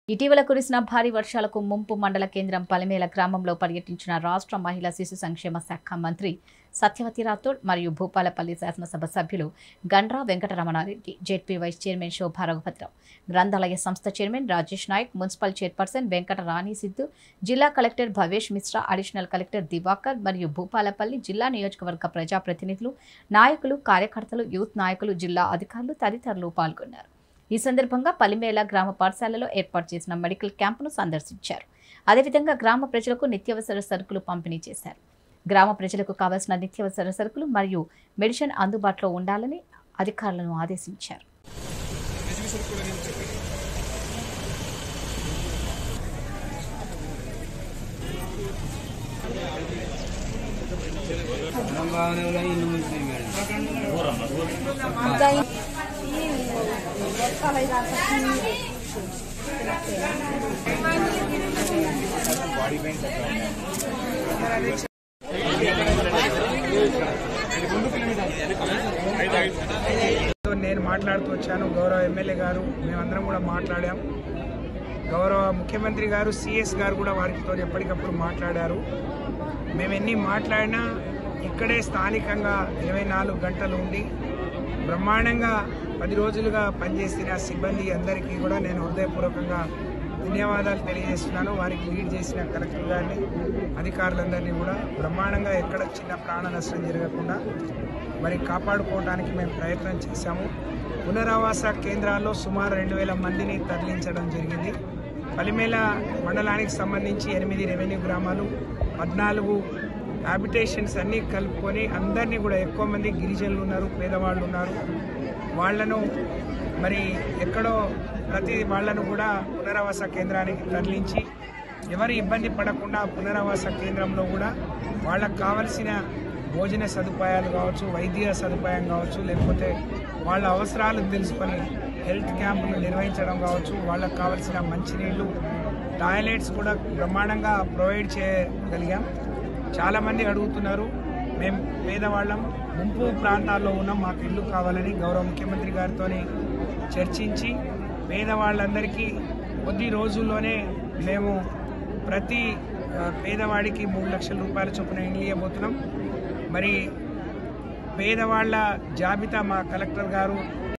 ఇటీవల కురిసిన భారీ వర్షాలకు ముంపు మండల కేంద్రం పలిమేల గ్రామంలో పర్యటించిన రాష్ట్ర మహిళా శిశు సంక్షేమ శాఖ మంత్రి సత్యవతి రాథోడ్ మరియు భూపాలపల్లి శాసనసభ సభ్యులు Gandra Venkataramana Reddy ZP vice chairman Shobha Raghupathi Rao గ్రంథాలయ సంస్థ chairman Rajesh Naik municipal chairperson Venkata Rani Siddhu జిల్లా collector Bhavesh Mishra additional collector Diwakar మరియు భూపాలపల్లి జిల్లా నియోజకవర్గ ప్రజాప్రతినిధులు నాయకులు కార్యకర్తలు యూత్ నాయకులు జిల్లా అధికారులు తదితరులు పాల్గొన్నారు ఈ సందర్భంగా పలిమేల గ్రామ పాఠశాలలో ఏర్పాటు చేసిన మెడికల్ క్యాంపును సందర్శించారు అదేవిధంగా గ్రామ ప్రజలకు నిత్యావసర సరుకులు పంపిణీ చేశారు గ్రామ ప్రజలకు కావాల్సిన నిత్యావసర సరుకులు మరియు మెడిసిన్ అందుబాటులో ఉండాలని అధికారులను ఆదేశించారు బాగానే ఉన్నాయి ఇల్లు ముంచినాయి మేడం తో నేను మాట్లాడుతూ వచ్చాను గౌరవ ఎమ్మెల్యే గారు మేమందరం కూడా మాట్లాడాం గౌరవ ముఖ్యమంత్రి గారు సిఎస్ గారు కూడా వారితో ఎప్పటికప్పుడు మాట్లాడారు మేము ఎన్ని మాట్లాడినా ఇక్కడే స్థానికంగా ఇరవై నాలుగు గంటలు ఉండి బ్రహ్మాండంగా పది రోజులుగా పనిచేసిన సిబ్బంది అందరికీ కూడా నేను హృదయపూర్వకంగా ధన్యవాదాలు తెలియజేస్తున్నాను వారికి లీడ్ చేసిన కలెక్టర్ గారిని అధికారులందరినీ కూడా బ్రహ్మాండంగా ఎక్కడ చిన్న ప్రాణ నష్టం జరగకుండా మరి కాపాడుకోవడానికి మేము ప్రయత్నం చేశాము పునరావాస కేంద్రాల్లో సుమారు రెండు వేల మందిని తరలించడం జరిగింది పలిమేల మండలానికి సంబంధించి ఎనిమిది రెవెన్యూ గ్రామాలు పద్నాలుగు హ్యాబిటేషన్స్ అన్నీ కలుపుకొని అందరినీ కూడా ఎక్కువ మంది గిరిజనులు ఉన్నారు పేదవాళ్ళు ఉన్నారు వాళ్ళను మరి ఎక్కడో ప్రతి వాళ్ళను కూడా పునరావాస కేంద్రానికి తరలించి ఎవరు ఇబ్బంది పడకుండా పునరావాస కేంద్రంలో కూడా వాళ్ళకు కావలసిన భోజన సదుపాయాలు కావచ్చు వైద్య సదుపాయం కావచ్చు లేకపోతే వాళ్ళ అవసరాలు తెలుసుకొని హెల్త్ క్యాంపులు నిర్వహించడం కావచ్చు వాళ్ళకు కావలసిన మంచినీళ్ళు టాయిలెట్స్ కూడా బ్రహ్మాండంగా ప్రొవైడ్ చేయగలిగాం చాలామంది అడుగుతున్నారు మేము పేదవాళ్ళం ముంపు ప్రాంతాల్లో ఉన్నాం మాకు ఇల్లు కావాలని గౌరవ ముఖ్యమంత్రి గారితో చర్చించి పేదవాళ్ళందరికీ కొద్ది రోజుల్లోనే మేము ప్రతి ఆ, పేదవాడికి మూడు లక్షల రూపాయల చొప్పున ఇండ్లు ఇవ్వబోతున్నాం మరి పేదవాళ్ళ జాబితా మా కలెక్టర్ గారు